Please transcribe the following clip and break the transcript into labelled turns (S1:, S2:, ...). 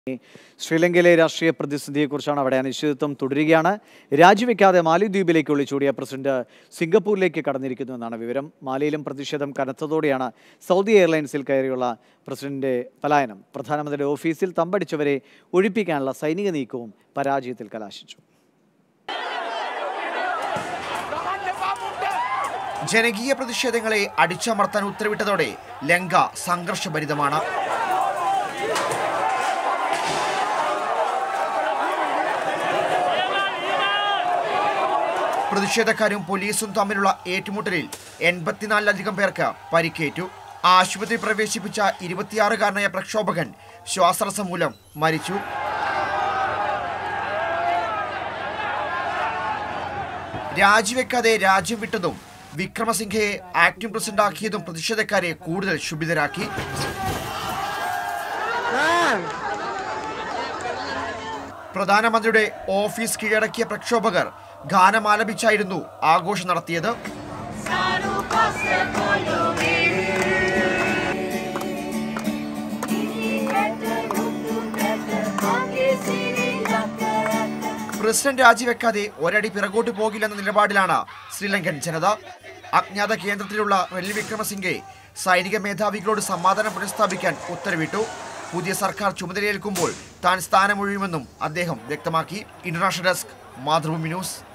S1: ശ്രീലങ്കയിലെ രാഷ്ട്രീയ പ്രതിസന്ധിയെക്കുറിച്ചാണ് അവിടെ അനിശ്ചിതത്വം തുടരുകയാണ് രാജിവെക്കാതെ മാലിദ്വീപിലേക്ക് ഒളിച്ചോടിയ പ്രസിഡന്റ് സിംഗപ്പൂരിലേക്ക് കടന്നിരിക്കുന്നു എന്നാണ് വിവരം മാലിയിലും പ്രതിഷേധം കനത്തതോടെയാണ് സൗദി എയർലൈൻസിൽ കയറിയുള്ള പ്രസിഡന്റിന്റെ പലായനം പ്രധാനമന്ത്രിയുടെ ഓഫീസിൽ തമ്പടിച്ചവരെ ഒഴിപ്പിക്കാനുള്ള സൈനിക നീക്കവും പരാജയത്തിൽ കലാശിച്ചു
S2: ജനകീയ പ്രതിഷേധങ്ങളെ അടിച്ചമർത്താൻ ഉത്തരവിട്ടതോടെ ലങ്ക സംഘർഷഭരിതമാണ് പ്രതിഷേധക്കാരും പോലീസും തമ്മിലുള്ള ഏറ്റുമുട്ടലിൽ എൺപത്തിനാലിലധികം പേർക്ക് പരിക്കേറ്റു ആശുപത്രി പ്രവേശിപ്പിച്ച ഇരുപത്തിയാറുകാരനായ പ്രക്ഷോഭകൻ ശ്വാസതടസ്സം മൂലം മരിച്ചു രാജിവെക്കാതെ രാജ്യം വിട്ടതും വിക്രമസിംഘയെ ആക്ടിംഗ് പ്രസിഡന്റാക്കിയതും പ്രതിഷേധക്കാരെ കൂടുതൽ ക്ഷുഭിതരാക്കി പ്രധാനമന്ത്രിയുടെ ഓഫീസ് കീഴടക്കിയ പ്രക്ഷോഭകർ ഗാനമാലപിച്ചായിരുന്നു ആഘോഷം നടത്തിയത് പ്രസിഡന്റ് രാജിവെക്കാതെ ഒരടി പിറകോട്ട് പോകില്ലെന്ന നിലപാടിലാണ് ശ്രീലങ്കൻ ജനത അജ്ഞാത കേന്ദ്രത്തിലുള്ള റെനിൽ വിക്രമസിംഗെ സൈനിക മേധാവികളോട് സമാധാനം പുനഃസ്ഥാപിക്കാൻ ഉത്തരവിട്ടു പുതിയ സർക്കാർ ചുമതലയേൽക്കുമ്പോൾ താൻ സ്ഥാനമൊഴിയുമെന്നും അദ്ദേഹം വ്യക്തമാക്കി ഇന്റർനാഷണൽ ഡെസ്ക് മാതൃഭൂമി ന്യൂസ്